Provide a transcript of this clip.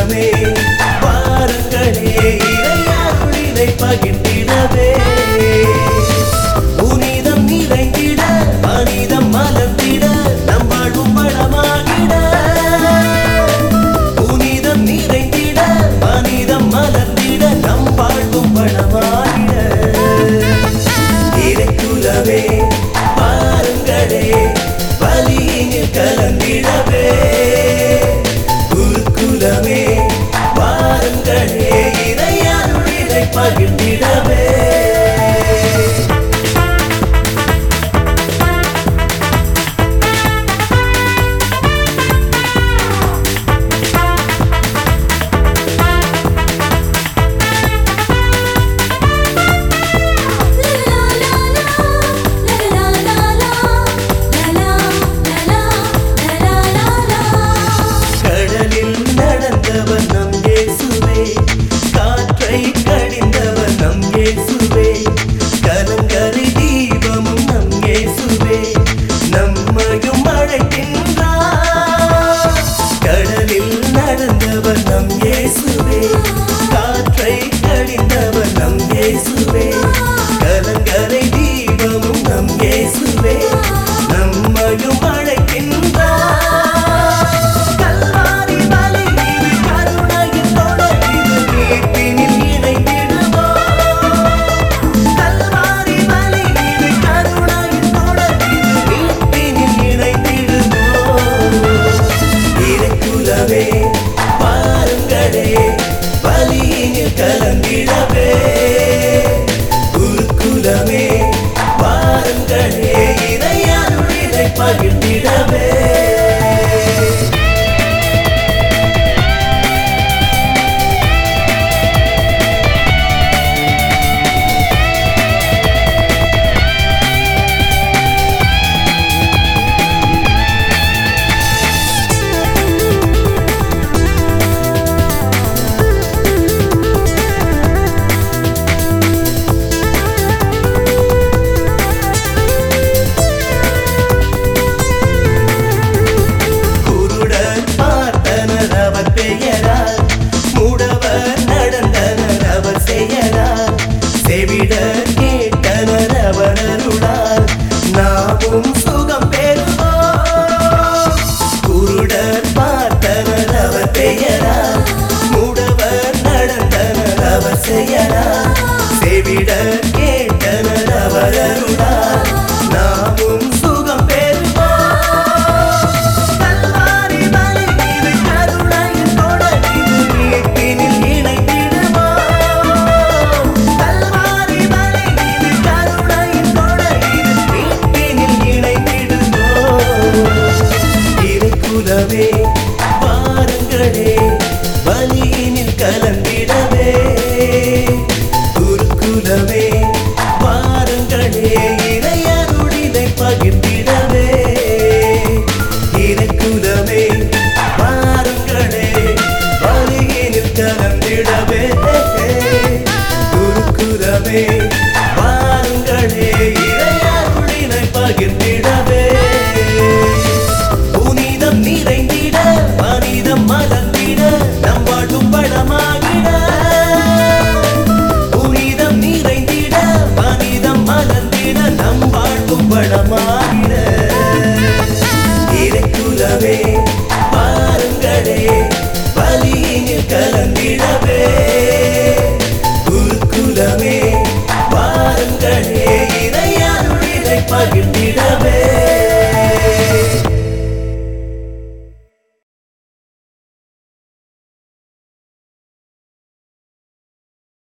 குலமே வாருங்களே இறையாருளினை பகிர்ந்திடவே புனிதம் நிறைந்திட மனிதம் மலர்ந்திட நம் வாழ்வும் வளமாகிட புனிதம் நிறைந்திட மனிதம் மலர்ந்திட நம் வாழ்வும் வளமாகிட இறைக்குலவே பாருங்களே வலியினில் கலந்திடவே குருக்குலமே பாருங்களே இறையாருளினை பகிர்ந்திடவே கடலில் நடந்தவர் நம் இயேசுவே காற்றை கடிந்தவர் நம் இயேசுவே கலங்கரை தீபமும் நம் இயேசுவே நம்மையும் அழைக்கின்றார் கடலில் நடந்தவர் நம் இயேசுவே காற்றை கடிந்தவர் நம் இயேசுவே கலங்கரை தீபமும் நம் இயேசுவே நம்மையும் அழைக்கின்றார் கல்வாரி மலை மீது கருணையின் தொடர் இது மீட்பினில் இணைந்திடுவோம். கல்வாரி மலை மீது கருணையின் தொடர் இது மீட்பினில் இணைந்திடுவோம். இறைக்குலவே, பாருங்களே, பலியினில் கலந்திடவே. குருக்குலமே, பாருங்களே, இறையருளினை பகிர்ந்திடவே குருடர் பார்த்தனர் அவர் பெயரால் முடவர் நடந்தனர் அவர் செயலால் செவிடர் கேட்டனர் அவர் அருளால் நாமும் சுகம் பெறுவோம் குருடர் பார்த்தனர் அவர் பெயரால் முடவர் நடந்தனர் அவர் செயலால் செவிடர் கேட்டனர் அவர் அருளால் நாமும் சுகம் பெறுவோம் கல்வாரி மலை மீது கருணையின் தொடர் இது மீட்பினில் இணைந்திடுவோம். கல்வாரி மலை மீது கருணையின் தொடர் இது மீட்பினில் இணைந்திடுவோம். இறைக்குலமே, வாருங்களே, பலியினில் கலந்திடவே குருக்குலமே வாருங்களே இறையருளினை பகிர்ந்திடவே இறைக்குலமே வாருங்களே பலியினில் கலந்திடவே குருக்குலமே